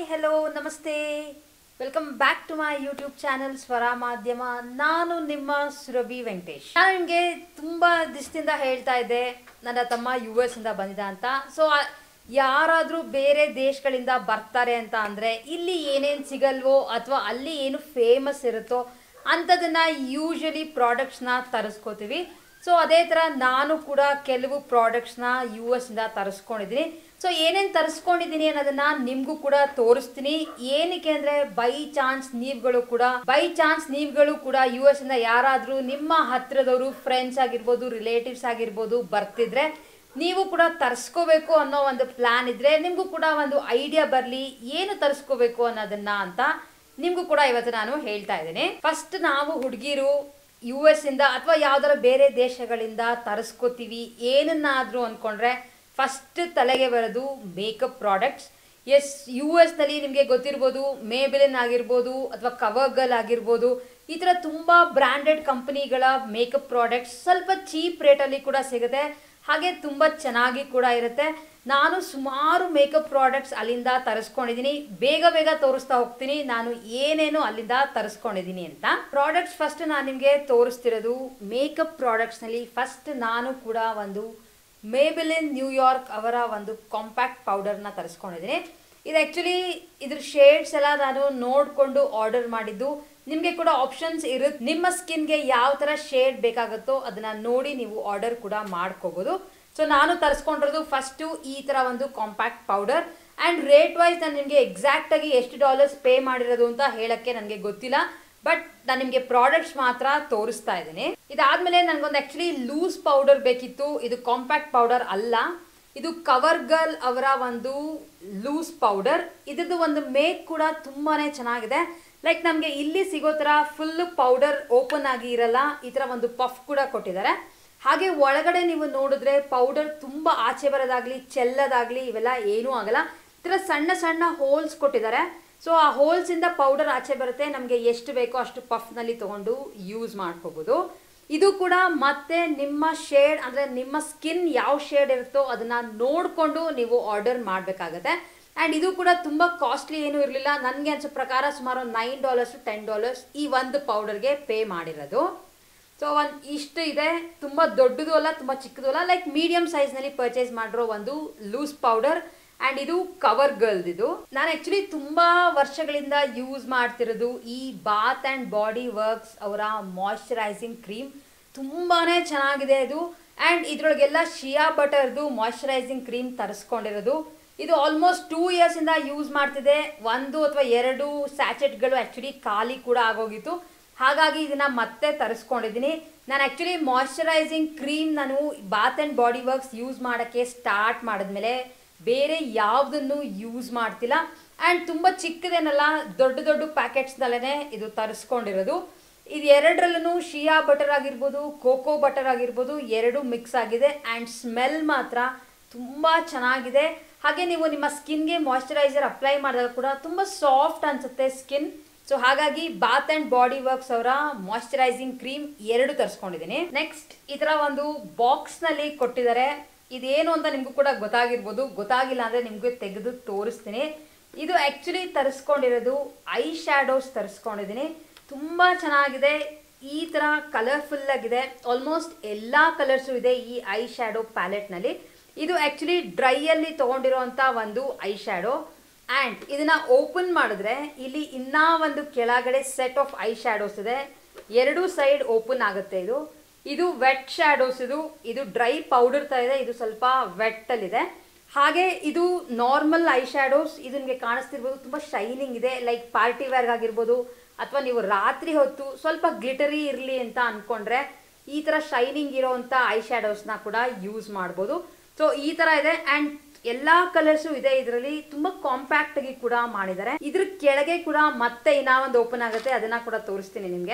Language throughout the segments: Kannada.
ಹೆಲೋ ನಮಸ್ತೆ welcome back to my YouTube channel Swara Madhyama ನಾನು ನಿಮ್ಮ ಸುರಭಿ ವೆಂಕಟೇಶ್ ನಾನು ನಿಮಗೆ ತುಂಬ ದಿವಸದಿಂದ ಹೇಳ್ತಾ ಇದ್ದೆ ನನ್ನ ತಮ್ಮ ಯು ಎಸ್ ಇಂದ ಬಂದಿದ್ದ ಅಂತ ಸೊ ಯಾರಾದರೂ ಬೇರೆ ದೇಶಗಳಿಂದ ಬರ್ತಾರೆ ಅಂತ ಅಂದರೆ ಇಲ್ಲಿ ಏನೇನು ಸಿಗಲ್ವೋ ಅಥವಾ ಅಲ್ಲಿ ಏನು ಫೇಮಸ್ ಇರುತ್ತೋ ಅಂಥದನ್ನ ಯೂಶಲಿ ಪ್ರಾಡಕ್ಟ್ಸ್ನ ತರಿಸ್ಕೋತೀವಿ ಸೊ ಅದೇ ಥರ ನಾನು ಕೂಡ ಕೆಲವು ಪ್ರಾಡಕ್ಟ್ಸ್ನ ಯು ಎಸ್ ಇಂದ ತರಿಸ್ಕೊಂಡಿದ್ದೀನಿ ಸೊ ಏನೇನು ತರಿಸ್ಕೊಂಡಿದ್ದೀನಿ ಅನ್ನೋದನ್ನ ನಿಮಗೂ ಕೂಡ ತೋರಿಸ್ತೀನಿ ಏನಕ್ಕೆ ಅಂದರೆ ಬೈ ಚಾನ್ಸ್ ನೀವುಗಳು ಕೂಡ ಬೈ ಚಾನ್ಸ್ ನೀವುಗಳು ಕೂಡ ಯು ಎಸ್ ಇಂದ ಯಾರಾದರೂ ನಿಮ್ಮ ಹತ್ರದವರು ಫ್ರೆಂಡ್ಸ್ ಆಗಿರ್ಬೋದು ರಿಲೇಟಿವ್ಸ್ ಆಗಿರ್ಬೋದು ಬರ್ತಿದ್ರೆ ನೀವು ಕೂಡ ತರಿಸ್ಕೋಬೇಕು ಅನ್ನೋ ಒಂದು ಪ್ಲಾನ್ ಇದ್ರೆ ನಿಮಗೂ ಕೂಡ ಒಂದು ಐಡಿಯಾ ಬರಲಿ ಏನು ತರಿಸ್ಕೋಬೇಕು ಅನ್ನೋದನ್ನ ಅಂತ ನಿಮಗೂ ಕೂಡ ಇವತ್ತು ನಾನು ಹೇಳ್ತಾ ಇದ್ದೀನಿ ಫಸ್ಟ್ ನಾವು ಹುಡುಗಿರು ಯು ಎಸ್ ಇಂದ ಅಥವಾ ಯಾವ್ದಾರ ಬೇರೆ ದೇಶಗಳಿಂದ ತರಿಸ್ಕೋತೀವಿ ಏನನ್ನಾದ್ರೂ ಅನ್ಕೊಂಡ್ರೆ ಫಸ್ಟ್ ತಲೆಗೆ ಬರೋದು makeup products S U S ನಲ್ಲಿ ನಿಮಗೆ ಗೊತ್ತಿರ್ಬೋದು ಮೇಬಿಲಿನ್ ಆಗಿರ್ಬೋದು ಅಥವಾ ಕವರ್ಗಲ್ ಆಗಿರ್ಬೋದು ಈ ಥರ ತುಂಬ ಬ್ರ್ಯಾಂಡೆಡ್ ಕಂಪನಿಗಳ ಮೇಕಪ್ ಪ್ರಾಡಕ್ಟ್ಸ್ ಸ್ವಲ್ಪ ಚೀಪ್ ರೇಟಲ್ಲಿ ಕೂಡ ಸಿಗುತ್ತೆ ಹಾಗೆ ತುಂಬ ಚೆನ್ನಾಗಿ ಕೂಡ ಇರುತ್ತೆ ನಾನು ಸುಮಾರು ಮೇಕಪ್ ಪ್ರಾಡಕ್ಟ್ಸ್ ಅಲ್ಲಿಂದ ತರಿಸ್ಕೊಂಡಿದ್ದೀನಿ ಬೇಗ ಬೇಗ ತೋರಿಸ್ತಾ ಹೋಗ್ತೀನಿ ನಾನು ಏನೇನು ಅಲ್ಲಿಂದ ತರಿಸ್ಕೊಂಡಿದ್ದೀನಿ ಅಂತ ಪ್ರಾಡಕ್ಟ್ಸ್ ಫಸ್ಟ್ ನಾನು ನಿಮಗೆ ತೋರಿಸ್ತಿರೋದು ಮೇಕಪ್ ಪ್ರಾಡಕ್ಟ್ಸ್ನಲ್ಲಿ ಫಸ್ಟ್ ನಾನು ಕೂಡ ಒಂದು ಮೇಬಿಲಿನ್ ನ್ಯೂಯಾರ್ಕ್ ಅವರ ಒಂದು ಕಾಂಪ್ಯಾಕ್ಟ್ ಪೌಡರ್ನ ತರಿಸ್ಕೊಂಡಿದ್ದೀನಿ ಇದು ಆ್ಯಕ್ಚುಲಿ ಇದ್ರ ಶೇಡ್ಸ್ ಎಲ್ಲ ನಾನು ನೋಡಿಕೊಂಡು ಆರ್ಡರ್ ಮಾಡಿದ್ದು ನಿಮಗೆ ಕೂಡ ಆಪ್ಷನ್ಸ್ ಇರುತ್ತೆ ನಿಮ್ಮ ಸ್ಕಿನ್ಗೆ ಯಾವ ಥರ ಶೇಡ್ ಬೇಕಾಗುತ್ತೋ ಅದನ್ನ ನೋಡಿ ನೀವು ಆರ್ಡರ್ ಕೂಡ ಮಾಡ್ಕೋಬೋದು ಸೊ ನಾನು ತರಿಸ್ಕೊಂಡಿರೋದು ಫಸ್ಟು ಈ ಥರ ಒಂದು compact powder and rate wise ನಾನು ನಿಮಗೆ ಎಕ್ಸಾಕ್ಟಾಗಿ ಎಷ್ಟು ಡಾಲರ್ಸ್ ಪೇ ಮಾಡಿರೋದು ಅಂತ ಹೇಳಕ್ಕೆ ನನಗೆ ಗೊತ್ತಿಲ್ಲ ಬಟ್ ನಾನು ನಿಮಗೆ ಪ್ರಾಡಕ್ಟ್ಸ್ ಮಾತ್ರ ತೋರಿಸ್ತಾ ಇದ್ದೀನಿ ಇದಾದ್ಮೇಲೆ ನನಗೊಂದು ಆ್ಯಕ್ಚುಲಿ ಲೂಸ್ ಪೌಡರ್ ಬೇಕಿತ್ತು ಇದು ಕಾಂಪ್ಯಾಕ್ಟ್ ಪೌಡರ್ ಅಲ್ಲ ಇದು ಕವರ್ ಗರ್ಲ್ ಅವರ ಒಂದು ಲೂಸ್ ಪೌಡರ್ ಇದ್ರದ್ದು ಒಂದು ಮೇಕ್ ಕೂಡ ತುಂಬಾನೇ ಚೆನ್ನಾಗಿದೆ ಲೈಕ್ ನಮಗೆ ಇಲ್ಲಿ ಸಿಗೋ ಥರ ಫುಲ್ ಪೌಡರ್ ಓಪನ್ ಆಗಿ ಇರಲ್ಲ ಈ ಥರ ಒಂದು ಪಫ್ ಕೂಡ ಕೊಟ್ಟಿದ್ದಾರೆ ಹಾಗೆ ಒಳಗಡೆ ನೀವು ನೋಡಿದ್ರೆ ಪೌಡರ್ ತುಂಬ ಆಚೆ ಬರೋದಾಗ್ಲಿ ಚೆಲ್ಲದಾಗ್ಲಿ ಇವೆಲ್ಲ ಏನೂ ಆಗಲ್ಲ ಈ ಥರ ಸಣ್ಣ ಸಣ್ಣ ಹೋಲ್ಸ್ ಕೊಟ್ಟಿದ್ದಾರೆ ಸೊ ಆ ಹೋಲ್ಸಿಂದ ಪೌಡರ್ ಆಚೆ ಬರುತ್ತೆ ನಮಗೆ ಎಷ್ಟು ಬೇಕೋ ಅಷ್ಟು ಪಫ್ನಲ್ಲಿ ತೊಗೊಂಡು ಯೂಸ್ ಮಾಡ್ಕೋಬೋದು ಇದು ಕೂಡ ಮತ್ತೆ ನಿಮ್ಮ ಶೇಡ್ ಅಂದರೆ ನಿಮ್ಮ ಸ್ಕಿನ್ ಯಾವ ಶೇಡ್ ಇರುತ್ತೋ ಅದನ್ನ ನೋಡಿಕೊಂಡು ನೀವು ಆರ್ಡರ್ ಮಾಡಬೇಕಾಗತ್ತೆ ಆ್ಯಂಡ್ ಇದು ಕೂಡ ತುಂಬ ಕಾಸ್ಟ್ಲಿ ಏನೂ ಇರಲಿಲ್ಲ ನನಗೆ ಅನ್ಸೋ ಪ್ರಕಾರ ಸುಮಾರು ನೈನ್ ಡಾಲರ್ಸ್ ಟೆನ್ ಡಾಲರ್ಸ್ ಈ ಒಂದು ಪೌಡರ್ಗೆ ಪೇ ಮಾಡಿರೋದು ಸೊ ಒಂದು ಇಷ್ಟು ಇದೆ ತುಂಬ ದೊಡ್ಡದು ಅಲ್ಲ ತುಂಬ ಚಿಕ್ಕದು ಅಲ್ಲ ಲೈಕ್ ಮೀಡಿಯಂ ಸೈಜ್ನಲ್ಲಿ ಪರ್ಚೇಸ್ ಮಾಡಿರೋ ಒಂದು ಲೂಸ್ ಪೌಡರ್ ಆ್ಯಂಡ್ ಇದು ಕವರ್ ಗರ್ಲ್ದ್ ಇದು ನಾನು ಆ್ಯಕ್ಚುಲಿ ತುಂಬ ವರ್ಷಗಳಿಂದ ಯೂಸ್ ಮಾಡ್ತಿರೋದು ಈ ಬಾತ್ ಆ್ಯಂಡ್ ಬಾಡಿ ವರ್ಕ್ಸ್ ಅವರ ಮಾಯ್ಶ್ಚರೈಸಿಂಗ್ ಕ್ರೀಮ್ ತುಂಬಾ ಚೆನ್ನಾಗಿದೆ ಇದು ಆ್ಯಂಡ್ ಇದರೊಳಗೆಲ್ಲ ಶಿಯಾ ಬಟರ್ದು ಮಾಯ್ಶ್ಚರೈಸಿಂಗ್ ಕ್ರೀಮ್ ತರಿಸ್ಕೊಂಡಿರೋದು ಇದು ಆಲ್ಮೋಸ್ಟ್ ಟೂ ಇಯರ್ಸಿಂದ ಯೂಸ್ ಮಾಡ್ತಿದೆ ಒಂದು ಅಥವಾ ಎರಡು ಸ್ಯಾಚೆಟ್ಗಳು ಆ್ಯಕ್ಚುಲಿ ಖಾಲಿ ಕೂಡ ಆಗೋಗಿತ್ತು ಹಾಗಾಗಿ ಇದನ್ನ ಮತ್ತೆ ತರಿಸ್ಕೊಂಡಿದ್ದೀನಿ ನಾನು ಆ್ಯಕ್ಚುಲಿ ಮಾಯ್ಶ್ಚರೈಸಿಂಗ್ ಕ್ರೀಮ್ ನಾನು bath and body works use ಮಾಡೋಕ್ಕೆ ಸ್ಟಾರ್ಟ್ ಮಾಡಿದ್ಮೇಲೆ ಬೇರೆ ಯಾವುದನ್ನು ಯೂಸ್ ಮಾಡ್ತಿಲ್ಲ ಆ್ಯಂಡ್ ತುಂಬ ಚಿಕ್ಕದೇನಲ್ಲ ದೊಡ್ಡ ದೊಡ್ಡ ಪ್ಯಾಕೆಟ್ಸ್ನಲ್ಲೇ ಇದು ತರಿಸ್ಕೊಂಡಿರೋದು ಇದು ಎರಡರಲ್ಲೂ ಶಿಯಾ ಬಟರ್ ಆಗಿರ್ಬೋದು ಕೋಕೋ ಬಟರ್ ಆಗಿರ್ಬೋದು ಎರಡು ಮಿಕ್ಸ್ ಆಗಿದೆ ಆ್ಯಂಡ್ ಸ್ಮೆಲ್ ಮಾತ್ರ ತುಂಬ ಚೆನ್ನಾಗಿದೆ ಹಾಗೆ ನೀವು ನಿಮ್ಮ ಸ್ಕಿನ್ಗೆ ಮಾಯ್ಶ್ಚರೈಸರ್ ಅಪ್ಲೈ ಮಾಡಿದಾಗ ಕೂಡ ತುಂಬ ಸಾಫ್ಟ್ ಅನಿಸುತ್ತೆ ಸ್ಕಿನ್ ಸೊ ಹಾಗಾಗಿ ಬಾತ್ ಆ್ಯಂಡ್ ಬಾಡಿ ವರ್ಕ್ಸ್ ಅವರ ಮಾಯ್ಶ್ಚರೈಸಿಂಗ್ ಕ್ರೀಮ್ ಎರಡು ತರಿಸ್ಕೊಂಡಿದ್ದೀನಿ ನೆಕ್ಸ್ಟ್ ಈ ಥರ ಒಂದು ಬಾಕ್ಸ್ನಲ್ಲಿ ಕೊಟ್ಟಿದ್ದಾರೆ ಇದೇನು ಅಂತ ನಿಮಗೂ ಕೂಡ ಗೊತ್ತಾಗಿರ್ಬೋದು ಗೊತ್ತಾಗಿಲ್ಲ ಅಂದರೆ ನಿಮಗೆ ತೆಗೆದು ತೋರಿಸ್ತೀನಿ ಇದು ಆ್ಯಕ್ಚುಲಿ ತರಿಸ್ಕೊಂಡಿರೋದು ಐ ಶ್ಯಾಡೋಸ್ ತರಿಸ್ಕೊಂಡಿದ್ದೀನಿ ತುಂಬ ಚೆನ್ನಾಗಿದೆ ಈ ಥರ ಕಲರ್ಫುಲ್ ಆಗಿದೆ ಆಲ್ಮೋಸ್ಟ್ ಎಲ್ಲ ಕಲರ್ಸು ಇದೆ ಈ ಐ ಶ್ಯಾಡೋ ಪ್ಯಾಲೆಟ್ನಲ್ಲಿ ಇದು ಆ್ಯಕ್ಚುಲಿ ಡ್ರೈಯಲ್ಲಿ ತೊಗೊಂಡಿರೋಂಥ ಒಂದು ಐ ಶ್ಯಾಡೋ ಆ್ಯಂಡ್ ಇದನ್ನ ಓಪನ್ ಮಾಡಿದ್ರೆ ಇಲ್ಲಿ ಇನ್ನೂ ಒಂದು ಕೆಳಗಡೆ ಸೆಟ್ ಆಫ್ ಐ ಶ್ಯಾಡೋಸ್ ಇದೆ ಎರಡು ಸೈಡ್ ಓಪನ್ ಆಗುತ್ತೆ ಇದು ಇದು ವೆಟ್ ಶ್ಯಾಡೋಸ್ ಇದು ಇದು ಡ್ರೈ ಪೌಡರ್ ತರ ಇದೆ ಇದು ಸ್ವಲ್ಪ ವೆಟ್ ಅಲ್ಲಿದೆ ಹಾಗೆ ಇದು ನಾರ್ಮಲ್ ಐ ಶ್ಯಾಡೋಸ್ ಇದು ನಿಮಗೆ ಕಾಣಿಸ್ತಿರ್ಬೋದು ತುಂಬ ಶೈನಿಂಗ್ ಇದೆ ಲೈಕ್ ಪಾರ್ಟಿ ವೇರ್ಗ್ ಆಗಿರ್ಬೋದು ಅಥವಾ ನೀವು ರಾತ್ರಿ ಹೊತ್ತು ಸ್ವಲ್ಪ ಗ್ಲಿಟರಿ ಇರಲಿ ಅಂತ ಅನ್ಕೊಂಡ್ರೆ ಈ ಥರ ಶೈನಿಂಗ್ ಇರೋವಂಥ ಐ ಶ್ಯಾಡೋಸ್ನ ಕೂಡ ಯೂಸ್ ಮಾಡ್ಬೋದು ಸೊ ಈ ಥರ ಇದೆ ಆ್ಯಂಡ್ ಎಲ್ಲಾ ಕಲರ್ಸು ಇದೆ ಇದರಲ್ಲಿ ತುಂಬಾ ಕಾಂಪ್ಯಾಕ್ಟ್ ಆಗಿ ಕೂಡ ಮಾಡಿದ್ದಾರೆ ಇದ್ರ ಕೆಳಗೆ ಕೂಡ ಮತ್ತೆ ಇನ್ನ ಒಂದು ಓಪನ್ ಆಗುತ್ತೆ ಅದನ್ನ ಕೂಡ ತೋರಿಸ್ತೀನಿ ನಿಮ್ಗೆ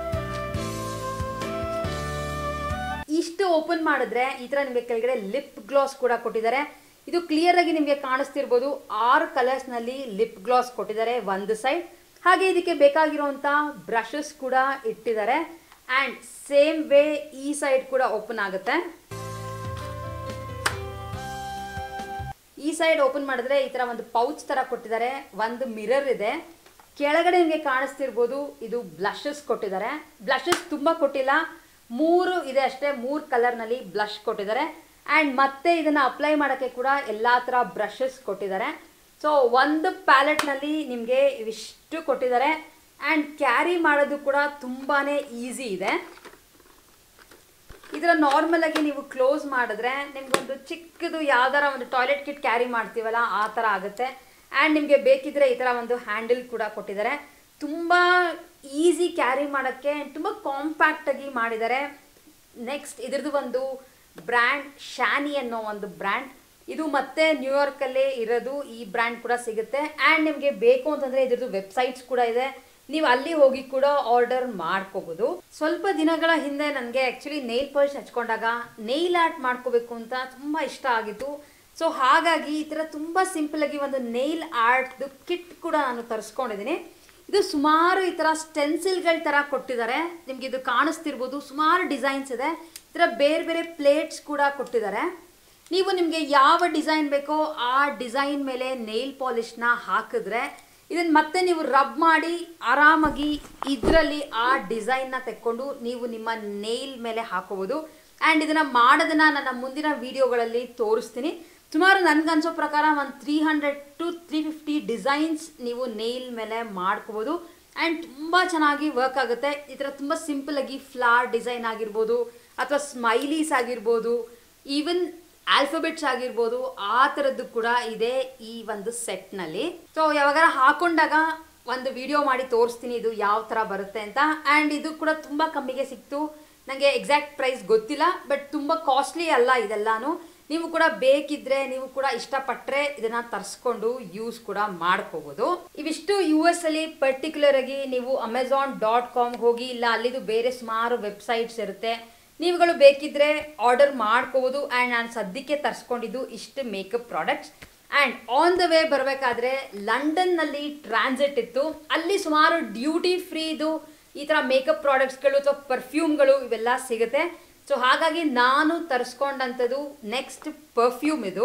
ಇಷ್ಟು ಓಪನ್ ಮಾಡಿದ್ರೆ ಈ ತರ ನಿಮಗೆ ಕೆಳಗಡೆ ಲಿಪ್ ಗ್ಲಾಸ್ ಕೂಡ ಕೊಟ್ಟಿದ್ದಾರೆ ಇದು ಕ್ಲಿಯರ್ ಆಗಿ ನಿಮಗೆ ಕಾಣಿಸ್ತಿರ್ಬೋದು ಆರು ಕಲರ್ಸ್ ನಲ್ಲಿ ಲಿಪ್ ಗ್ಲಾಸ್ ಕೊಟ್ಟಿದ್ದಾರೆ ಒಂದು ಸೈಡ್ ಹಾಗೆ ಇದಕ್ಕೆ ಬೇಕಾಗಿರುವಂತ ಬ್ರಷಸ್ ಕೂಡ ಇಟ್ಟಿದ್ದಾರೆ ಅಂಡ್ ಸೇಮ್ ವೇ ಈ ಸೈಡ್ ಕೂಡ ಓಪನ್ ಆಗುತ್ತೆ ಈ ಸೈಡ್ ಓಪನ್ ಮಾಡಿದ್ರೆ ಈ ಥರ ಒಂದು ಪೌಚ್ ಥರ ಕೊಟ್ಟಿದ್ದಾರೆ ಒಂದು ಮಿರರ್ ಇದೆ ಕೆಳಗಡೆ ನಿಮಗೆ ಕಾಣಿಸ್ತಿರ್ಬೋದು ಇದು ಬ್ಲಷಸ್ ಕೊಟ್ಟಿದ್ದಾರೆ ಬ್ಲಷಸ್ ತುಂಬ ಕೊಟ್ಟಿಲ್ಲ ಮೂರು ಇದೆ ಅಷ್ಟೇ ಮೂರು ಕಲರ್ನಲ್ಲಿ ಬ್ಲಷ್ ಕೊಟ್ಟಿದ್ದಾರೆ ಆ್ಯಂಡ್ ಮತ್ತೆ ಇದನ್ನು ಅಪ್ಲೈ ಮಾಡೋಕ್ಕೆ ಕೂಡ ಎಲ್ಲ ಥರ ಬ್ರಷಸ್ ಕೊಟ್ಟಿದ್ದಾರೆ ಸೊ ಒಂದು ಪ್ಯಾಲೆಟ್ನಲ್ಲಿ ನಿಮಗೆ ಇವಿಷ್ಟು ಕೊಟ್ಟಿದ್ದಾರೆ ಆ್ಯಂಡ್ ಕ್ಯಾರಿ ಮಾಡೋದು ಕೂಡ ತುಂಬಾ ಈಸಿ ಇದೆ ಇದರ ನಾರ್ಮಲ್ ಆಗಿ ನೀವು ಕ್ಲೋಸ್ ಮಾಡಿದ್ರೆ ನಿಮ್ಗೊಂದು ಚಿಕ್ಕದು ಯಾವ್ದಾರ ಒಂದು ಟಾಯ್ಲೆಟ್ ಕಿಟ್ ಕ್ಯಾರಿ ಮಾಡ್ತೀವಲ್ಲ ಆ ಥರ ಆಗುತ್ತೆ ಆ್ಯಂಡ್ ನಿಮಗೆ ಬೇಕಿದ್ರೆ ಈ ಥರ ಒಂದು ಹ್ಯಾಂಡಲ್ ಕೂಡ ಕೊಟ್ಟಿದ್ದಾರೆ ತುಂಬ ಈಸಿ ಕ್ಯಾರಿ ಮಾಡೋಕ್ಕೆ ತುಂಬ ಕಾಂಪ್ಯಾಕ್ಟಾಗಿ ಮಾಡಿದ್ದಾರೆ ನೆಕ್ಸ್ಟ್ ಇದ್ರದ್ದು ಒಂದು ಬ್ರ್ಯಾಂಡ್ ಶಾನಿ ಅನ್ನೋ ಒಂದು ಬ್ರ್ಯಾಂಡ್ ಇದು ಮತ್ತೆ ನ್ಯೂಯಾರ್ಕಲ್ಲೇ ಇರೋದು ಈ ಬ್ರ್ಯಾಂಡ್ ಕೂಡ ಸಿಗುತ್ತೆ ಆ್ಯಂಡ್ ನಿಮಗೆ ಬೇಕು ಅಂತಂದರೆ ಇದ್ರದ್ದು ವೆಬ್ಸೈಟ್ಸ್ ಕೂಡ ಇದೆ ನೀವು ಅಲ್ಲಿ ಹೋಗಿ ಕೂಡ ಆರ್ಡರ್ ಮಾಡ್ಕೋಬಹುದು ಸ್ವಲ್ಪ ದಿನಗಳ ಹಿಂದೆ ನನಗೆ ಆ್ಯಕ್ಚುಲಿ ನೇಲ್ ಪಾಲಿಶ್ ಹಚ್ಕೊಂಡಾಗ ನೇಲ್ ಆರ್ಟ್ ಮಾಡ್ಕೋಬೇಕು ಅಂತ ತುಂಬ ಇಷ್ಟ ಆಗಿತ್ತು ಸೊ ಹಾಗಾಗಿ ಈ ಥರ ತುಂಬ ಸಿಂಪಲ್ ಆಗಿ ಒಂದು ನೇಲ್ ಆರ್ಟ್ದು ಕಿಟ್ ಕೂಡ ನಾನು ತರಿಸ್ಕೊಂಡಿದ್ದೀನಿ ಇದು ಸುಮಾರು ಈ ಥರ ಸ್ಟೆನ್ಸಿಲ್ಗಳ ಥರ ಕೊಟ್ಟಿದ್ದಾರೆ ನಿಮ್ಗೆ ಇದು ಕಾಣಿಸ್ತಿರ್ಬೋದು ಸುಮಾರು ಡಿಸೈನ್ಸ್ ಇದೆ ಈ ಥರ ಬೇರೆ ಬೇರೆ ಪ್ಲೇಟ್ಸ್ ಕೂಡ ಕೊಟ್ಟಿದ್ದಾರೆ ನೀವು ನಿಮಗೆ ಯಾವ ಡಿಸೈನ್ ಬೇಕೋ ಆ ಡಿಸೈನ್ ಮೇಲೆ ನೇಲ್ ಪಾಲಿಷ್ನ ಹಾಕಿದ್ರೆ ಇದನ್ನು ಮತ್ತೆ ನೀವು ರಬ್ ಮಾಡಿ ಆರಾಮಾಗಿ ಇದರಲ್ಲಿ ಆ ಡಿಸೈನ್ನ ತೆಕ್ಕೊಂಡು ನೀವು ನಿಮ್ಮ ನೇಲ್ ಮೇಲೆ ಹಾಕೋಬೋದು ಆ್ಯಂಡ್ ಇದನ್ನು ಮಾಡೋದನ್ನು ನನ್ನ ಮುಂದಿನ ವೀಡಿಯೋಗಳಲ್ಲಿ ತೋರಿಸ್ತೀನಿ ಸುಮಾರು ನನಗನ್ಸೋ ಪ್ರಕಾರ ಒಂದು three hundred to three fifty designs ನೀವು ನೇಲ್ ಮೇಲೆ ಮಾಡ್ಕೋಬೋದು ಆ್ಯಂಡ್ ತುಂಬ ಚೆನ್ನಾಗಿ ವರ್ಕ್ ಆಗುತ್ತೆ ಈ ಥರ ತುಂಬ ಸಿಂಪಲಾಗಿ ಫ್ಲಾರ್ ಡಿಸೈನ್ ಆಗಿರ್ಬೋದು ಅಥವಾ ಸ್ಮೈಲೀಸ್ ಆಗಿರ್ಬೋದು ಈವನ್ ಆಲ್ಫಾಬೆಟ್ಸ್ ಆಗಿರ್ಬೋದು ಆ ಥರದ್ದು ಕೂಡ ಇದೆ ಈ ಒಂದು ಸೆಟ್ನಲ್ಲಿ ಸೊ ಯಾವಾಗಾರ ಹಾಕೊಂಡಾಗ ಒಂದು ವಿಡಿಯೋ ಮಾಡಿ ತೋರಿಸ್ತೀನಿ ಇದು ಯಾವ ಥರ ಬರುತ್ತೆ ಅಂತ ಆ್ಯಂಡ್ ಇದು ಕೂಡ ತುಂಬ ಕಮ್ಮಿಗೆ ಸಿಕ್ತು ನನಗೆ ಎಕ್ಸಾಕ್ಟ್ ಪ್ರೈಸ್ ಗೊತ್ತಿಲ್ಲ ಬಟ್ ತುಂಬ ಕಾಸ್ಟ್ಲಿ ಅಲ್ಲ ಇದೆಲ್ಲಾನು ನೀವು ಕೂಡ ಬೇಕಿದ್ರೆ ನೀವು ಕೂಡ ಇಷ್ಟಪಟ್ಟರೆ ಇದನ್ನ ತರಿಸ್ಕೊಂಡು ಯೂಸ್ ಕೂಡ ಮಾಡ್ಕೋಬಹುದು ಇವಿಷ್ಟು ಯು ಎಸ್ ಅಲ್ಲಿ ಪರ್ಟಿಕ್ಯುಲರ್ ಆಗಿ ನೀವು ಅಮೆಝಾನ್ ಡಾಟ್ ಕಾಮ್ ಹೋಗಿ ಇಲ್ಲ ಅಲ್ಲಿದು ಬೇರೆ ಸುಮಾರು ವೆಬ್ಸೈಟ್ಸ್ ಇರುತ್ತೆ ನೀವುಗಳು ಬೇಕಿದ್ರೆ ಆರ್ಡರ್ ಮಾಡ್ಕೋಬೋದು ಆ್ಯಂಡ್ ನಾನು ಸದ್ಯಕ್ಕೆ ತರಿಸ್ಕೊಂಡಿದ್ದು ಇಷ್ಟು makeup products and on the way ಬರಬೇಕಾದ್ರೆ ಲಂಡನ್ನಲ್ಲಿ ಟ್ರಾನ್ಸಿಟ್ ಇತ್ತು ಅಲ್ಲಿ ಸುಮಾರು ಡ್ಯೂಟಿ ಫ್ರೀದು ಈ ಥರ ಮೇಕಪ್ ಪ್ರಾಡಕ್ಟ್ಸ್ಗಳು ಅಥವಾ ಪರ್ಫ್ಯೂಮ್ಗಳು ಇವೆಲ್ಲ ಸಿಗುತ್ತೆ ಸೊ ಹಾಗಾಗಿ ನಾನು ತರಿಸ್ಕೊಂಡಂಥದ್ದು ನೆಕ್ಸ್ಟ್ ಪರ್ಫ್ಯೂಮ್ ಇದು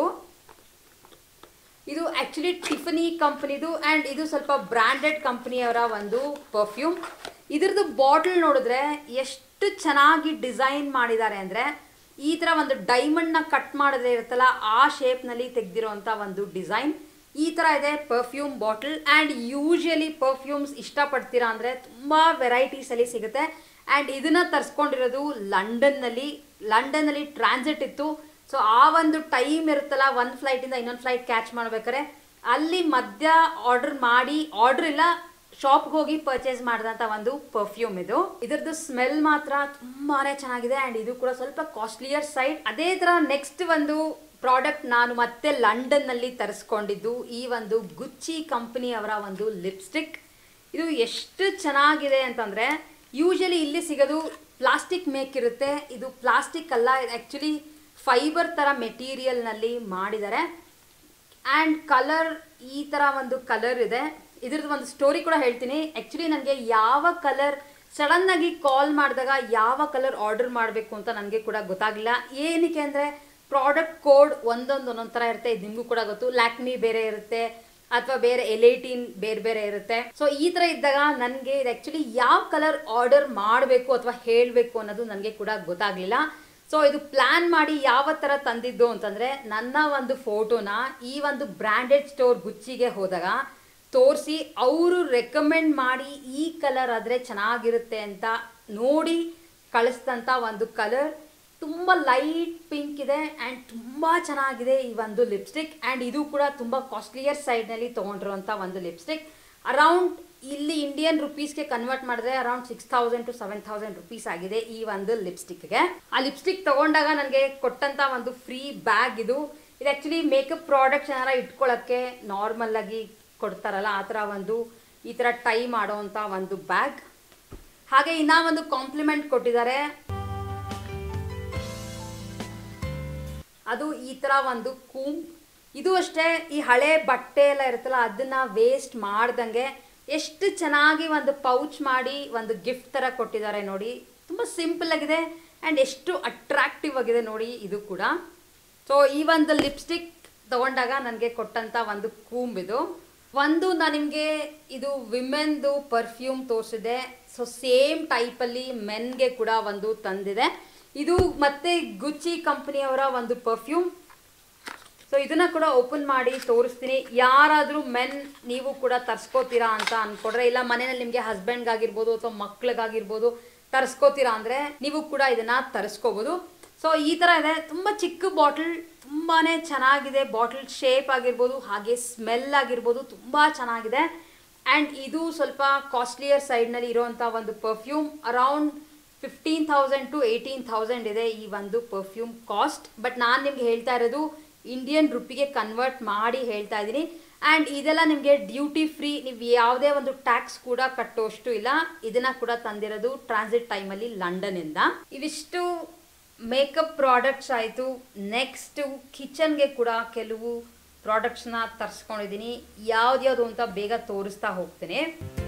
ಇದು ಆ್ಯಕ್ಚುಲಿ ಟಿಫನಿ ಕಂಪ್ನಿದು ಆ್ಯಂಡ್ ಇದು ಸ್ವಲ್ಪ ಬ್ರ್ಯಾಂಡೆಡ್ ಕಂಪ್ನಿಯವರ ಒಂದು ಪರ್ಫ್ಯೂಮ್ ಇದ್ರದ್ದು ಬಾಟಲ್ ನೋಡಿದ್ರೆ ಎಷ್ಟು ಚೆನ್ನಾಗಿ ಡಿಸೈನ್ ಮಾಡಿದ್ದಾರೆ ಅಂದರೆ ಈ ಥರ ಒಂದು ಡೈಮಂಡ್ನ ಕಟ್ ಮಾಡಿದ್ರೆ ಇರುತ್ತಲ್ಲ ಆ ಶೇಪ್ನಲ್ಲಿ ತೆಗೆದಿರೋಂಥ ಒಂದು ಡಿಸೈನ್ ಈ ಥರ ಇದೆ perfume bottle and usually perfumes ಇಷ್ಟಪಡ್ತೀರಾ ಅಂದರೆ ತುಂಬ ವೆರೈಟೀಸಲ್ಲಿ ಸಿಗುತ್ತೆ ಆ್ಯಂಡ್ ಇದನ್ನು ತರಿಸ್ಕೊಂಡಿರೋದು ಲಂಡನ್ನಲ್ಲಿ ಲಂಡನ್ನಲ್ಲಿ ಟ್ರಾನ್ಸಿಟ್ ಇತ್ತು ಸೊ ಆ ಒಂದು ಟೈಮ್ ಇರುತ್ತಲ್ಲ ಒಂದು ಫ್ಲೈಟಿಂದ ಇನ್ನೊಂದು ಫ್ಲೈಟ್ ಕ್ಯಾಚ್ ಮಾಡ್ಬೇಕಾರೆ ಅಲ್ಲಿ ಮಧ್ಯ ಆರ್ಡರ್ ಮಾಡಿ ಆರ್ಡರ್ ಇಲ್ಲ ಶಾಪ್ಗೆ ಹೋಗಿ ಪರ್ಚೇಸ್ ಮಾಡಿದಂಥ ಒಂದು ಪರ್ಫ್ಯೂಮ್ ಇದು ಇದ್ರದ್ದು ಸ್ಮೆಲ್ ಮಾತ್ರ ತುಂಬಾನೇ ಚೆನ್ನಾಗಿದೆ ಆ್ಯಂಡ್ ಇದು ಕೂಡ ಸ್ವಲ್ಪ ಕಾಸ್ಟ್ಲಿಯರ್ ಸೈಡ್ ಅದೇ ಥರ ನೆಕ್ಸ್ಟ್ ಒಂದು ಪ್ರಾಡಕ್ಟ್ ನಾನು ಮತ್ತೆ ಲಂಡನ್ನಲ್ಲಿ ತರಿಸ್ಕೊಂಡಿದ್ದು ಈ ಒಂದು ಗುಚ್ಚಿ ಕಂಪನಿ ಅವರ ಒಂದು ಲಿಪ್ಸ್ಟಿಕ್ ಇದು ಎಷ್ಟು ಚೆನ್ನಾಗಿದೆ ಅಂತಂದರೆ ಯೂಶಲಿ ಇಲ್ಲಿ ಸಿಗೋದು ಪ್ಲಾಸ್ಟಿಕ್ ಮೇಕ್ ಇರುತ್ತೆ ಇದು ಪ್ಲಾಸ್ಟಿಕ್ ಅಲ್ಲ ಇದು ಆ್ಯಕ್ಚುಲಿ ಫೈಬರ್ ಥರ ಮೆಟೀರಿಯಲ್ನಲ್ಲಿ ಮಾಡಿದ್ದಾರೆ ಆ್ಯಂಡ್ ಕಲರ್ ಈ ಥರ ಒಂದು ಕಲರ್ ಇದೆ ಇದ್ರದ್ದು ಒಂದು ಸ್ಟೋರಿ ಕೂಡ ಹೇಳ್ತೀನಿ ಆ್ಯಕ್ಚುಲಿ ನನಗೆ ಯಾವ ಕಲರ್ ಸಡನ್ನಾಗಿ ಕಾಲ್ ಮಾಡಿದಾಗ ಯಾವ ಕಲರ್ ಆರ್ಡರ್ ಮಾಡಬೇಕು ಅಂತ ನನಗೆ ಕೂಡ ಗೊತ್ತಾಗಲಿಲ್ಲ ಏನಕ್ಕೆ ಅಂದರೆ ಪ್ರಾಡಕ್ಟ್ ಕೋಡ್ ಒಂದೊಂದು ಒಂದೊಂದು ಥರ ಇರುತ್ತೆ ಇದು ನಿಮಗೂ ಕೂಡ ಗೊತ್ತು ಲ್ಯಾಕ್ಮಿ ಬೇರೆ ಇರುತ್ತೆ ಅಥವಾ ಬೇರೆ ಎಲೈಟೀನ್ ಬೇರೆ ಬೇರೆ ಇರುತ್ತೆ ಸೊ ಈ ಥರ ಇದ್ದಾಗ ನನಗೆ ಇದು ಆ್ಯಕ್ಚುಲಿ ಯಾವ ಕಲರ್ ಆರ್ಡರ್ ಮಾಡಬೇಕು ಅಥವಾ ಹೇಳಬೇಕು ಅನ್ನೋದು ನನಗೆ ಕೂಡ ಗೊತ್ತಾಗಲಿಲ್ಲ ಸೊ ಇದು ಪ್ಲ್ಯಾನ್ ಮಾಡಿ ಯಾವ ಥರ ತಂದಿದ್ದು ಅಂತಂದರೆ ನನ್ನ ಒಂದು ಫೋಟೋನ ಈ ಒಂದು ಬ್ರ್ಯಾಂಡೆಡ್ ಸ್ಟೋರ್ ಗುಚ್ಚಿಗೆ ಹೋದಾಗ ತೋರಿಸಿ ಅವರು ರೆಕಮೆಂಡ್ ಮಾಡಿ ಈ ಕಲರ್ ಆದರೆ ಚೆನ್ನಾಗಿರುತ್ತೆ ಅಂತ ನೋಡಿ ಕಳಿಸಿದಂಥ ಒಂದು ಕಲರ್ ತುಂಬ ಲೈಟ್ ಪಿಂಕ್ ಇದೆ ಆ್ಯಂಡ್ ತುಂಬ ಚೆನ್ನಾಗಿದೆ ಈ ಒಂದು ಲಿಪ್ಸ್ಟಿಕ್ ಆ್ಯಂಡ್ ಇದು ಕೂಡ ತುಂಬ ಕಾಸ್ಟ್ಲಿಯರ್ ಸೈಡ್ನಲ್ಲಿ ತೊಗೊಂಡಿರುವಂಥ ಒಂದು ಲಿಪ್ಸ್ಟಿಕ್ ಅರೌಂಡ್ ಇಲ್ಲಿ ಇಂಡಿಯನ್ ರುಪೀಸ್ಗೆ ಕನ್ವರ್ಟ್ ಮಾಡಿದ್ರೆ around six thousand to seven thousand rupees ಆಗಿದೆ ಈ ಒಂದು ಲಿಪ್ಸ್ಟಿಕ್ಗೆ ಆ ಲಿಪ್ಸ್ಟಿಕ್ ತಗೊಂಡಾಗ ನನಗೆ ಕೊಟ್ಟಂತ ಒಂದು ಫ್ರೀ ಬ್ಯಾಗ್ ಇದು ಇದು ಆ್ಯಕ್ಚುಲಿ ಮೇಕಪ್ ಪ್ರಾಡಕ್ಟ್ಸ್ ಏನಾರ ಇಟ್ಕೊಳ್ಳೋಕ್ಕೆ ನಾರ್ಮಲ್ ಆಗಿ ಕೊಡ್ತಾರಲ್ಲ ಆ ಥರ ಒಂದು ಈ ಥರ ಟೈ ಮಾಡೋವಂಥ ಒಂದು ಬ್ಯಾಗ್ ಹಾಗೆ ಇನ್ನೂ ಒಂದು ಕಾಂಪ್ಲಿಮೆಂಟ್ ಕೊಟ್ಟಿದ್ದಾರೆ ಅದು ಈ ಥರ ಒಂದು ಕೂಂಬ್ ಇದು ಅಷ್ಟೇ ಈ ಹಳೆ ಬಟ್ಟೆ ಎಲ್ಲ ಇರುತ್ತಲ್ಲ ಅದನ್ನ ವೇಸ್ಟ್ ಮಾಡ್ದಂಗೆ ಎಷ್ಟು ಚೆನ್ನಾಗಿ ಒಂದು ಪೌಚ್ ಮಾಡಿ ಒಂದು ಗಿಫ್ಟ್ ಥರ ಕೊಟ್ಟಿದ್ದಾರೆ ನೋಡಿ ತುಂಬ ಸಿಂಪಲ್ ಆಗಿದೆ ಆ್ಯಂಡ್ ಎಷ್ಟು ಅಟ್ರಾಕ್ಟಿವ್ ಆಗಿದೆ ನೋಡಿ ಇದು ಕೂಡ ಸೊ ಈ ಒಂದು ಲಿಪ್ಸ್ಟಿಕ್ ತಗೊಂಡಾಗ ನನಗೆ ಕೊಟ್ಟಂತ ಒಂದು ಕೂಂಬ್ ಇದು ಒಂದು ನಾನು ನಿಮಗೆ ಇದು ವಿಮೆನ್ದು ಪರ್ಫ್ಯೂಮ್ ತೋರಿಸಿದೆ ಸೊ ಸೇಮ್ ಟೈಪಲ್ಲಿ ಮೆನ್ಗೆ ಕೂಡ ಒಂದು ತಂದಿದೆ ಇದು ಮತ್ತೆ ಗುಚ್ಚಿ ಕಂಪನಿಯವರ ಒಂದು ಪರ್ಫ್ಯೂಮ್ ಸೊ ಇದನ್ನ ಕೂಡ ಓಪನ್ ಮಾಡಿ ತೋರಿಸ್ತೀನಿ ಯಾರಾದರೂ ಮೆನ್ ನೀವು ಕೂಡ ತರ್ಸ್ಕೋತೀರಾ ಅಂತ ಅನ್ಕೊಂಡ್ರೆ ಇಲ್ಲ ಮನೆಯಲ್ಲಿ ನಿಮಗೆ ಹಸ್ಬೆಂಡ್ಗಾಗಿರ್ಬೋದು ಅಥವಾ ಮಕ್ಳಿಗಾಗಿರ್ಬೋದು ತರ್ಸ್ಕೋತೀರಾ ಅಂದರೆ ನೀವು ಕೂಡ ಇದನ್ನ ತರಿಸ್ಕೋಬೋದು ಸೊ ಈ ಥರ ಇದೆ ತುಂಬ ಚಿಕ್ಕ ಬಾಟಲ್ ತುಂಬಾ ಚೆನ್ನಾಗಿದೆ ಬಾಟಲ್ ಶೇಪ್ ಆಗಿರ್ಬೋದು ಹಾಗೆ ಸ್ಮೆಲ್ ಆಗಿರ್ಬೋದು ತುಂಬ ಚೆನ್ನಾಗಿದೆ ಆ್ಯಂಡ್ ಇದು ಸ್ವಲ್ಪ ಕಾಸ್ಟ್ಲಿಯರ್ ಸೈಡ್ನಲ್ಲಿ ಇರೋವಂಥ ಒಂದು perfume around fifteen thousand to eighteen thousand ಇದೆ ಈ ಒಂದು ಪರ್ಫ್ಯೂಮ್ ಕಾಸ್ಟ್ ಬಟ್ ನಾನು ನಿಮ್ಗೆ ಹೇಳ್ತಾ ಇರೋದು ಇಂಡಿಯನ್ ರುಪಿಗೆ ಕನ್ವರ್ಟ್ ಮಾಡಿ ಹೇಳ್ತಾ ಇದ್ದೀನಿ ಆ್ಯಂಡ್ ಇದೆಲ್ಲ ನಿಮಗೆ ಡ್ಯೂಟಿ ಫ್ರೀ ನೀವು ಯಾವುದೇ ಒಂದು ಟ್ಯಾಕ್ಸ್ ಕೂಡ ಕಟ್ಟೋಷ್ಟು ಇಲ್ಲ ಇದನ್ನ ಕೂಡ ತಂದಿರೋದು ಟ್ರಾನ್ಸಿಟ್ ಟೈಮಲ್ಲಿ ಲಂಡನ್ನಿಂದ ಇವಿಷ್ಟು ಮೇಕಪ್ ಪ್ರಾಡಕ್ಟ್ಸ್ ಆಯಿತು ನೆಕ್ಸ್ಟ್ ಕಿಚನ್ಗೆ ಕೂಡ ಕೆಲವು ಪ್ರಾಡಕ್ಟ್ಸ್ನ ತರಿಸ್ಕೊಂಡಿದ್ದೀನಿ ಯಾವ್ದ್ಯಾವ್ದು ಅಂತ ಬೇಗ ತೋರಿಸ್ತಾ ಹೋಗ್ತೀನಿ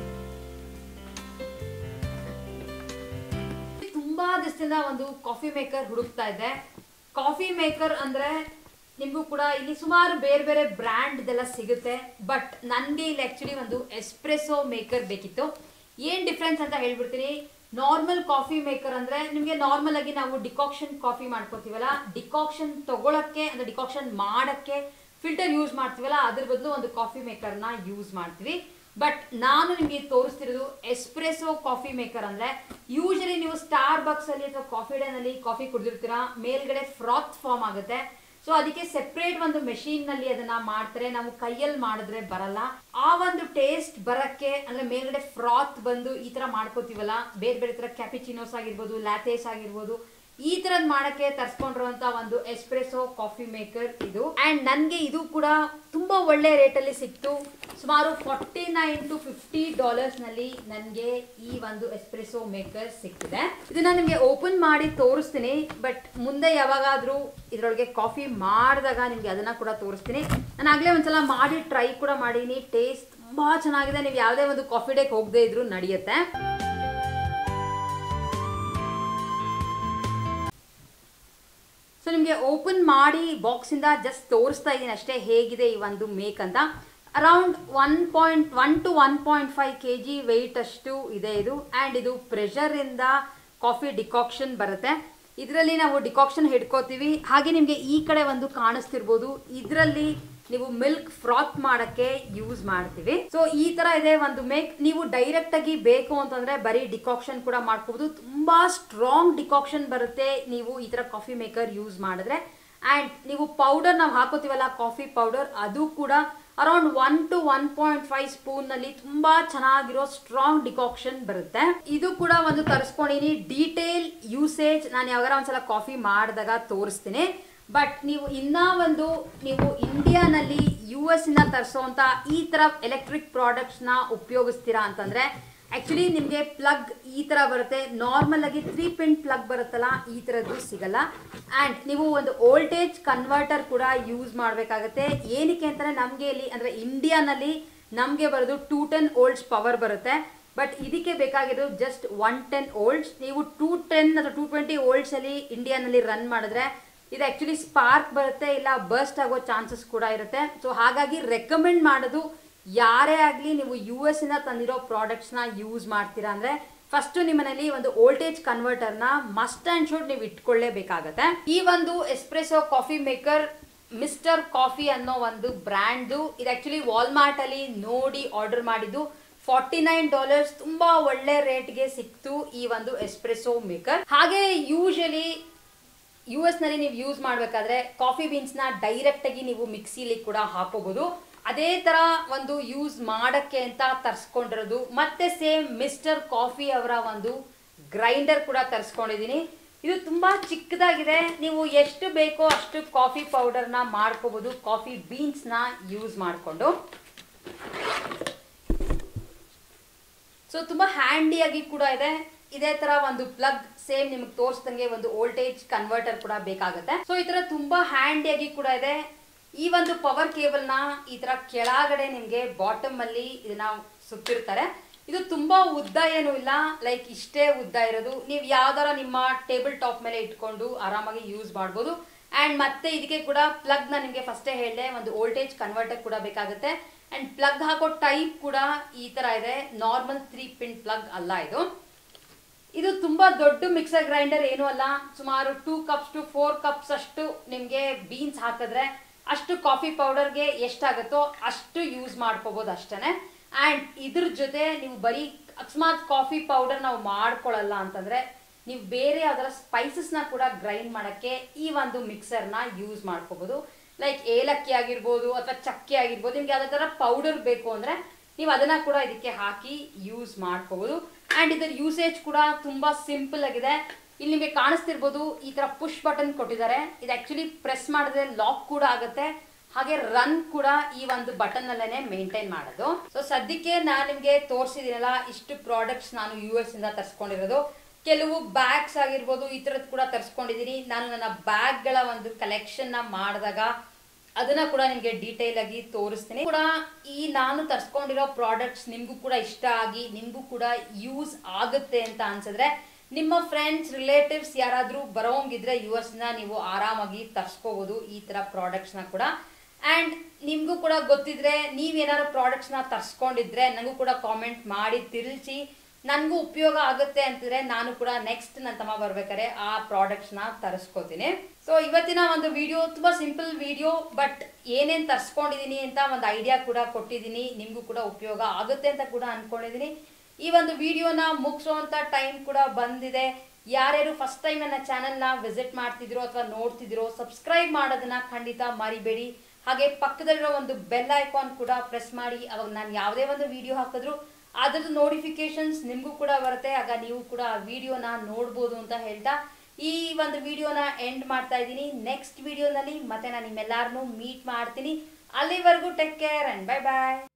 ತುಂಬಾ ದಿವಸದಿಂದ ಒಂದು ಕಾಫಿ ಮೇಕರ್ ಹುಡುಕ್ತಾ ಇದ್ದೆ ಕಾಫಿ ಮೇಕರ್ ಅಂದ್ರೆ ನಿಮಗೂ ಕೂಡ ಇಲ್ಲಿ ಸುಮಾರು ಬೇರೆ ಬೇರೆ ಬ್ರ್ಯಾಂಡ್ ಇದೆಲ್ಲ ಸಿಗುತ್ತೆ ಬಟ್ ನನಗೆ ಇಲ್ಲಿ ಆ್ಯಕ್ಚುಲಿ ಒಂದು ಎಸ್ಪ್ರೆಸೋ ಮೇಕರ್ ಬೇಕಿತ್ತು ಏನು ಡಿಫ್ರೆನ್ಸ್ ಅಂತ ಹೇಳ್ಬಿಡ್ತೀನಿ ನಾರ್ಮಲ್ ಕಾಫಿ ಮೇಕರ್ ಅಂದ್ರೆ ನಿಮಗೆ ನಾರ್ಮಲ್ ಆಗಿ ನಾವು ಡಿಕಾಕ್ಷನ್ ಕಾಫಿ ಮಾಡ್ಕೋತೀವಲ್ಲ ಡಿಕಾಕ್ಷನ್ ತಗೊಳಕ್ಕೆ ಅಂದ್ರೆ ಡಿಕಾಕ್ಷನ್ ಮಾಡಕ್ಕೆ ಫಿಲ್ಟರ್ ಯೂಸ್ ಮಾಡ್ತೀವಲ್ಲ ಅದ್ರ ಬದಲು ಒಂದು ಕಾಫಿ ಮೇಕರ್ನ ಯೂಸ್ ಮಾಡ್ತೀವಿ ಬಟ್ ನಾನು ನಿಮಗೆ ತೋರಿಸ್ತಿರೋದು ಎಸ್ಪ್ರೆಸೋ ಕಾಫಿ ಮೇಕರ್ ಅಂದ್ರೆ ಯೂಶಲಿ ನೀವು ಸ್ಟಾರ್ ಬಕ್ಸ್ ಅಲ್ಲಿ ಅಥವಾ ಕಾಫಿ ಡೇನಲ್ಲಿ ಕಾಫಿ ಕುಡಿದಿರ್ತೀರಾ ಮೇಲ್ಗಡೆ ಫ್ರಾತ್ ಫಾರ್ಮ್ ಆಗುತ್ತೆ ಸೊ ಅದಕ್ಕೆ ಸೆಪ್ರೇಟ್ ಒಂದು ಮೆಷಿನ್ ನಲ್ಲಿ ಅದನ್ನ ಮಾಡ್ತಾರೆ ನಾವು ಕೈಯಲ್ಲಿ ಮಾಡಿದ್ರೆ ಬರಲ್ಲ ಆ ಒಂದು ಟೇಸ್ಟ್ ಬರಕ್ಕೆ ಅಂದ್ರೆ ಮೇಲ್ಗಡೆ ಫ್ರಾತ್ ಬಂದು ಈ ತರ ಮಾಡ್ಕೋತೀವಲ್ಲ ಬೇರೆ ಬೇರೆ ತರ ಕ್ಯಾಪಿಚಿನೋಸ್ ಆಗಿರ್ಬೋದು ಲ್ಯಾಟೇಸ್ ಆಗಿರ್ಬೋದು ಈ ತರದ್ ಮಾಡಕ್ಕೆ ತರ್ಸ್ಕೊಂಡಿರುವಂತ ಒಂದು ಎಸ್ಪ್ರೆಸೋ ಕಾಫಿ ಮೇಕರ್ ಇದು ಅಂಡ್ ನನ್ಗೆ ಇದು ಕೂಡ ತುಂಬಾ ಒಳ್ಳೆ ರೇಟ್ ಅಲ್ಲಿ ಸಿಕ್ತು ಸುಮಾರು forty nine to fifty dollars ನಲ್ಲಿ ನನಗೆ ಈ ಒಂದು ಎಸ್ಪ್ರೆಸೋ ಮೇಕರ್ ಸಿಕ್ಕಿದೆ ಇದನ್ನ ನಿಮ್ಗೆ ಓಪನ್ ಮಾಡಿ ತೋರಿಸ್ತೀನಿ ಬಟ್ ಮುಂದೆ ಯಾವಾಗಾದ್ರೂ ಇದ್ರೊಳಗೆ ಕಾಫಿ ಮಾಡಿದಾಗ ನಿಮ್ಗೆ ಅದನ್ನ ಕೂಡ ತೋರಿಸ್ತೀನಿ ನಾನು ಆಗ್ಲೇ ಒಂದ್ಸಲ ಮಾಡಿ ಟ್ರೈ ಕೂಡ ಮಾಡೀನಿ ಟೇಸ್ಟ್ ತುಂಬಾ ಚೆನ್ನಾಗಿದೆ ನೀವು ಯಾವುದೇ ಒಂದು ಕಾಫಿ ಡೇಕ್ ಹೋಗದೆ ಇದ್ರೂ ನಡೆಯುತ್ತೆ ಸೊ ನಿಮಗೆ ಓಪನ್ ಮಾಡಿ ಬಾಕ್ಸಿಂದ ಜಸ್ಟ್ ತೋರಿಸ್ತಾ ಇದ್ದೀನಿ ಅಷ್ಟೇ ಹೇಗಿದೆ ಈ ಒಂದು ಮೇಕ್ ಅಂತ around one point one to one point five K G weight ಅಷ್ಟು ಇದೆ ಇದು ಆ್ಯಂಡ್ ಇದು ಪ್ರೆಷರಿಂದ ಕಾಫಿ ಡಿಕಾಕ್ಷನ್ ಬರುತ್ತೆ ಇದರಲ್ಲಿ ನಾವು ಡಿಕಾಕ್ಷನ್ ಹಿಡ್ಕೋತೀವಿ ಹಾಗೆ ನಿಮಗೆ ಈ ಕಡೆ ಒಂದು ಕಾಣಿಸ್ತಿರ್ಬೋದು ಇದರಲ್ಲಿ ನೀವು ಮಿಲ್ಕ್ ಫ್ರಾತ್ ಮಾಡಕ್ಕೆ ಯೂಸ್ ಮಾಡ್ತೀವಿ ಸೊ ಈ ತರ ಇದೆ ಒಂದು ಮೇಕ್ ನೀವು ಡೈರೆಕ್ಟ್ ಆಗಿ ಬೇಕು ಅಂತಂದ್ರೆ ಬರೀ ಡಿಕಾಕ್ಷನ್ ಕೂಡ ಮಾಡ್ಕೋಬಹುದು ತುಂಬಾ ಸ್ಟ್ರಾಂಗ್ ಡಿಕಾಕ್ಷನ್ ಬರುತ್ತೆ ನೀವು ಈ ತರ ಕಾಫಿ ಮೇಕರ್ ಯೂಸ್ ಮಾಡಿದ್ರೆ ಅಂಡ್ ನೀವು ಪೌಡರ್ ನಾವು ಹಾಕೋತೀವಲ್ಲ ಕಾಫಿ ಪೌಡರ್ ಅದು ಕೂಡ around one to one point five spoon ನಲ್ಲಿ ತುಂಬಾ ಚೆನ್ನಾಗಿರೋ ಸ್ಟ್ರಾಂಗ್ ಡಿಕಾಕ್ಷನ್ ಬರುತ್ತೆ ಇದು ಕೂಡ ಒಂದು ತರಿಸ್ಕೊಂಡಿನಿ ಡೀಟೇಲ್ ಯೂಸೇಜ್ ನಾನು ಯಾವಾಗಾರ ಒಂದ್ಸಲ ಕಾಫಿ ಮಾಡಿದಾಗ ತೋರಿಸ್ತೀನಿ ಬಟ್ ನೀವು ಇನ್ನ ಒಂದು ನೀವು ಇಂಡಿಯಾನಲ್ಲಿ ಯು ಎಸ್ ಇಂದ ತರಿಸೋಂಥ ಈ ತರ ಎಲೆಕ್ಟ್ರಿಕ್ ಪ್ರಾಡಕ್ಟ್ಸ್ ನ ಉಪಯೋಗಿಸ್ತೀರಾ ಅಂತಂದ್ರೆ ಆಕ್ಚುಲಿ ನಿಮಗೆ ಪ್ಲಗ್ ಈ ತರ ಬರುತ್ತೆ ನಾರ್ಮಲ್ ಆಗಿ ತ್ರೀ ಪಿನ್ ಪ್ಲಗ್ ಬರುತ್ತಲ್ಲ ಈ ತರದ್ದು ಸಿಗಲ್ಲ ಅಂಡ್ ನೀವು ಒಂದು ವೋಲ್ಟೇಜ್ ಕನ್ವರ್ಟರ್ ಕೂಡ ಯೂಸ್ ಮಾಡಬೇಕಾಗತ್ತೆ ಏನಕ್ಕೆ ಅಂತಂದ್ರೆ ನಮಗೆ ಇಲ್ಲಿ ಅಂದ್ರೆ ಇಂಡಿಯಾನಲ್ಲಿ ನಮಗೆ ಬರೋದು ಟೂ ಟೆನ್ ಓಲ್ಡ್ಸ್ ಪವರ್ ಬರುತ್ತೆ ಬಟ್ ಇದಕ್ಕೆ ಬೇಕಾಗಿರೋದು ಜಸ್ಟ್ ಒನ್ ಟೆನ್ ಓಲ್ಡ್ಸ್ ನೀವು ಟೂ ಟೆನ್ ಅಥವಾ ಟೂ ಟ್ವೆಂಟಿ ಓಲ್ಡ್ಸ್ ಅಲ್ಲಿ ಇಂಡಿಯಾನಲ್ಲಿ ರನ್ ಮಾಡಿದ್ರೆ ಇದು ಆಕ್ಚುಲಿ ಸ್ಪಾರ್ಕ್ ಬರುತ್ತೆ ಇಲ್ಲ ಬರ್ಸ್ಟ್ ಆಗೋ ಚಾನ್ಸಸ್ ಕೂಡ ಇರುತ್ತೆ ಸೊ ಹಾಗಾಗಿ ರೆಕಮೆಂಡ್ ಮಾಡೋದು ಯಾರೇ ಆಗಲಿ ನೀವು ಯು ಎಸ್ ಇಂದ ತಂದಿರೋ ಪ್ರಾಡಕ್ಟ್ಸ್ನ ಯೂಸ್ ಮಾಡ್ತೀರಾ ಅಂದ್ರೆ ಫಸ್ಟ್ ನಿಮ್ಮನೇಲಿ ಒಂದು ವೋಲ್ಟೇಜ್ ಕನ್ವರ್ಟರ್ನ ಮಸ್ಟ್ ಅಂಡ್ ಶುಡ್ ನೀವು ಇಟ್ಕೊಳ್ಳೇಬೇಕಾಗತ್ತೆ ಈ ಒಂದು espresso coffee maker Mr Coffee ಅನ್ನೋ ಒಂದು ಬ್ರ್ಯಾಂಡು ಇದು ಆಕ್ಚುಲಿ ವಾಲ್ಮಾರ್ಟ್ ಅಲ್ಲಿ ನೋಡಿ ಆರ್ಡರ್ ಮಾಡಿದ್ದು ಫಾರ್ಟಿ ನೈನ್ ಡಾಲರ್ಸ್ ತುಂಬಾ ಒಳ್ಳೆ ರೇಟ್ಗೆ ಸಿಕ್ತು ಈ ಒಂದು ಎಸ್ಪ್ರೆಸೋ ಮೇಕರ್ ಹಾಗೆ ಯೂಶಲಿ ಯು ಎಸ್ ನಲ್ಲಿ ನೀವು ಯೂಸ್ ಮಾಡಬೇಕಾದ್ರೆ ಕಾಫಿ ಬೀನ್ಸ್ನ ಡೈರೆಕ್ಟ್ ಆಗಿ ನೀವು ಮಿಕ್ಸಿಲಿ ಕೂಡ ಹಾಕೋಬಹುದು ಅದೇ ತರ ಒಂದು ಯೂಸ್ ಮಾಡಕ್ಕೆ ಅಂತ ತರ್ಸ್ಕೊಂಡಿರೋದು ಮತ್ತೆ ಸೇಮ್ ಮಿಸ್ಟರ್ ಕಾಫಿ ಅವರ ಒಂದು ಗ್ರೈಂಡರ್ ಕೂಡ ತರಿಸ್ಕೊಂಡಿದ್ದೀನಿ ಇದು ತುಂಬಾ ಚಿಕ್ಕದಾಗಿದೆ ನೀವು ಎಷ್ಟು ಬೇಕೋ ಅಷ್ಟು ಕಾಫಿ ಪೌಡರ್ನ ಮಾಡ್ಕೋಬಹುದು ಕಾಫಿ ಬೀನ್ಸ್ನ ಯೂಸ್ ಮಾಡಿಕೊಂಡು ಸೊ ತುಂಬಾ ಹ್ಯಾಂಡಿಯಾಗಿ ಕೂಡ ಇದೆ ಇದೇ ತರ ಒಂದು ಪ್ಲಗ್ ಸೇಮ್ ನಿಮ್ಗೆ ತೋರಿಸ್ದಂಗೆ ಒಂದು ವೋಲ್ಟೇಜ್ ಕನ್ವರ್ಟರ್ ಕೂಡ ಬೇಕಾಗುತ್ತೆ ಸೊ ಈ ತರ ತುಂಬಾ ಹ್ಯಾಂಡಿಯಾಗಿ ಕೂಡ ಇದೆ ಈ ಒಂದು ಪವರ್ ಕೇಬಲ್ ನ ಈ ತರ ಕೆಳಗಡೆ ನಿಮ್ಗೆ ಬಾಟಮ್ ಅಲ್ಲಿ ಇದನ್ನ ಸುತ್ತಿರ್ತಾರೆ ಇದು ತುಂಬಾ ಉದ್ದ ಏನು ಇಲ್ಲ ಲೈಕ್ ಇಷ್ಟೇ ಉದ್ದ ಇರೋದು ನೀವು ಯಾವ್ದಾರ ನಿಮ್ಮ ಟೇಬಲ್ ಟಾಪ್ ಮೇಲೆ ಇಟ್ಕೊಂಡು ಆರಾಮಾಗಿ ಯೂಸ್ ಮಾಡ್ಬೋದು ಆ್ಯಂಡ್ ಮತ್ತೆ ಇದಕ್ಕೆ ಕೂಡ ಪ್ಲಗ್ನ ನಿಮಗೆ ಫಸ್ಟೇ ಹೇಳಿದೆ ಒಂದು ವೋಲ್ಟೇಜ್ ಕನ್ವರ್ಟರ್ ಕೂಡ ಬೇಕಾಗುತ್ತೆ ಆ್ಯಂಡ್ ಪ್ಲಗ್ ಹಾಕೋ ಟೈಪ್ ಕೂಡ ಈ ಥರ ಇದೆ ನಾರ್ಮಲ್ ತ್ರೀ ಪಿನ್ ಪ್ಲಗ್ ಅಲ್ಲ ಇದು ಇದು ತುಂಬಾ ದೊಡ್ಡ ಮಿಕ್ಸರ್ ಗ್ರೈಂಡರ್ ಏನು ಅಲ್ಲ ಸುಮಾರು two cups to four cups ಅಷ್ಟು ನಿಮಗೆ ಬೀನ್ಸ್ ಹಾಕಿದ್ರೆ ಅಷ್ಟು ಕಾಫಿ ಪೌಡರ್ಗೆ ಎಷ್ಟಾಗುತ್ತೋ ಅಷ್ಟು ಯೂಸ್ ಮಾಡ್ಕೋಬಹುದು ಅಷ್ಟೇ ಆ್ಯಂಡ್ ಇದ್ರ ಜೊತೆ ನೀವು ಬರೀ ಅಕಸ್ಮಾತ್ ಕಾಫಿ ಪೌಡರ್ ನಾವು ಮಾಡ್ಕೊಳ್ಳಲ್ಲ ಅಂತಂದ್ರೆ ನೀವು ಬೇರೆ ಯಾವ್ದಾರ ಸ್ಪೈಸಸ್ನ ಕೂಡ ಗ್ರೈಂಡ್ ಮಾಡೋಕ್ಕೆ ಈ ಒಂದು ಮಿಕ್ಸರ್ನ ಯೂಸ್ ಮಾಡ್ಕೋಬಹುದು ಲೈಕ್ ಏಲಕ್ಕಿ ಆಗಿರ್ಬೋದು ಅಥವಾ ಚಕ್ಕೆ ಆಗಿರ್ಬೋದು ನಿಮ್ಗೆ ಯಾವ್ದಾರ ಥರ ಪೌಡರ್ ಬೇಕು ಅಂದರೆ ನೀವು ಅದನ್ನ ಕೂಡ ಇದಕ್ಕೆ ಹಾಕಿ ಯೂಸ್ ಮಾಡ್ಕೋಬಹುದು ಆ್ಯಂಡ್ ಇದರ ಯೂಸೇಜ್ ಕೂಡ ತುಂಬಾ ಸಿಂಪಲ್ ಆಗಿದೆ ಇಲ್ಲಿ ನಿಮಗೆ ಕಾಣಿಸ್ತಿರ್ಬೋದು ಈ ತರ ಪುಷ್ ಬಟನ್ ಕೊಟ್ಟಿದ್ದಾರೆ ಇದು ಆಕ್ಚುಲಿ ಪ್ರೆಸ್ ಮಾಡಿದ್ರೆ ಲಾಕ್ ಕೂಡ ಆಗುತ್ತೆ ಹಾಗೆ ರನ್ ಕೂಡ ಈ ಒಂದು ಬಟನ್ ಅಲ್ಲೇನೆ ಮೇಂಟೈನ್ ಮಾಡೋದು ಸೊ ಸದ್ಯಕ್ಕೆ ನಾನು ನಿಮಗೆ ತೋರಿಸಿದಿನಲ್ಲ ಇಷ್ಟು ಪ್ರಾಡಕ್ಟ್ಸ್ ನಾನು ಯು ಎಸ್ ಇಂದ ತರಿಸ್ಕೊಂಡಿರೋದು ಕೆಲವು ಬ್ಯಾಗ್ಸ್ ಆಗಿರ್ಬೋದು ಈ ಥರದ್ದು ಕೂಡ ತರಿಸ್ಕೊಂಡಿದ್ದೀನಿ ನಾನು ನನ್ನ ಬ್ಯಾಗ್ಗಳ ಒಂದು ಕಲೆಕ್ಷನ್ ನ ಮಾಡಿದಾಗ ಅದನ್ನ ಕೂಡ ನಿಮಗೆ ಡೀಟೇಲ್ ಆಗಿ ತೋರಿಸ್ತೀನಿ ಕೂಡ ಈ ನಾನು ತರ್ಸ್ಕೊಂಡಿರೋ ಪ್ರಾಡಕ್ಟ್ಸ್ ನಿಮಗೂ ಕೂಡ ಇಷ್ಟ ಆಗಿ ನಿಮಗೂ ಕೂಡ ಯೂಸ್ ಆಗುತ್ತೆ ಅಂತ ಅನ್ಸಿದ್ರೆ ನಿಮ್ಮ ಫ್ರೆಂಡ್ಸ್ ರಿಲೇಟಿವ್ಸ್ ಯಾರಾದರೂ ಬರೋಂಗಿದ್ರೆ ಯು ಎಸ್ನ ನೀವು ಆರಾಮಾಗಿ ತರ್ಸ್ಕೋಬೋದು ಈ ಥರ ಪ್ರಾಡಕ್ಟ್ಸ್ನ ಕೂಡ ಆ್ಯಂಡ್ ನಿಮಗೂ ಕೂಡ ಗೊತ್ತಿದ್ರೆ ನೀವೇನಾದ್ರು ಪ್ರಾಡಕ್ಟ್ಸ್ನ ತರ್ಸ್ಕೊಂಡಿದ್ರೆ ನನಗೂ ಕೂಡ ಕಾಮೆಂಟ್ ಮಾಡಿ ತಿಳಿಸಿ ನನಗೂ ಉಪಯೋಗ ಆಗುತ್ತೆ ಅಂತಿದ್ರೆ ನಾನು ಕೂಡ ನೆಕ್ಸ್ಟ್ ನನ್ನ ತಮ್ಮ ಬರ್ಬೇಕಾದ್ರೆ ಆ ಪ್ರಾಡಕ್ಟ್ಸ್ನ ತರಿಸ್ಕೋತೀನಿ ಸೊ ಇವತ್ತಿನ ಒಂದು ವಿಡಿಯೋ ತುಂಬ ಸಿಂಪಲ್ ವಿಡಿಯೋ ಬಟ್ ಏನೇನು ತರಿಸ್ಕೊಂಡಿದ್ದೀನಿ ಅಂತ ಒಂದು ಐಡಿಯಾ ಕೂಡ ಕೊಟ್ಟಿದ್ದೀನಿ ನಿಮಗೂ ಕೂಡ ಉಪಯೋಗ ಆಗುತ್ತೆ ಅಂತ ಕೂಡ ಅನ್ಕೊಂಡಿದ್ದೀನಿ ಈ ಒಂದು ವಿಡಿಯೋನ ಮುಗಿಸೋವಂಥ ಟೈಮ್ ಕೂಡ ಬಂದಿದೆ ಯಾರ್ಯಾರು ಫಸ್ಟ್ ಟೈಮ್ ನನ್ನ ಚಾನಲ್ನ ವಿಸಿಟ್ ಮಾಡ್ತಿದ್ರು ಅಥವಾ ನೋಡ್ತಿದ್ರು ಸಬ್ಸ್ಕ್ರೈಬ್ ಮಾಡೋದನ್ನ ಖಂಡಿತ ಮರಿಬೇಡಿ ಹಾಗೆ ಪಕ್ಕದಲ್ಲಿರೋ ಒಂದು ಬೆಲ್ ಐಕಾನ್ ಕೂಡ ಪ್ರೆಸ್ ಮಾಡಿ ಅವಾಗ ನಾನು ಯಾವುದೇ ಒಂದು ವಿಡಿಯೋ ಹಾಕಿದ್ರು ಅದ್ರದ್ದು ನೋಟಿಫಿಕೇಶನ್ಸ್ ನಿಮಗೂ ಕೂಡ ಬರುತ್ತೆ ಆಗ ನೀವು ಕೂಡ ಆ ವಿಡಿಯೋನ ನೋಡ್ಬೋದು ಅಂತ ಹೇಳ್ತಾ ಈ ಒಂದು ವಿಡಿಯೋನ ಎಂಡ್ ಮಾಡ್ತಾ ಇದ್ದೀನಿ ನೆಕ್ಸ್ಟ್ ವಿಡಿಯೋನಲ್ಲಿ ಮತ್ತೆ ನಾನು ನಿಮ್ಮೆಲ್ಲರನ್ನೂ ಮೀಟ್ ಮಾಡ್ತೀನಿ ಅಲ್ಲಿವರೆಗೂ take care and bye bye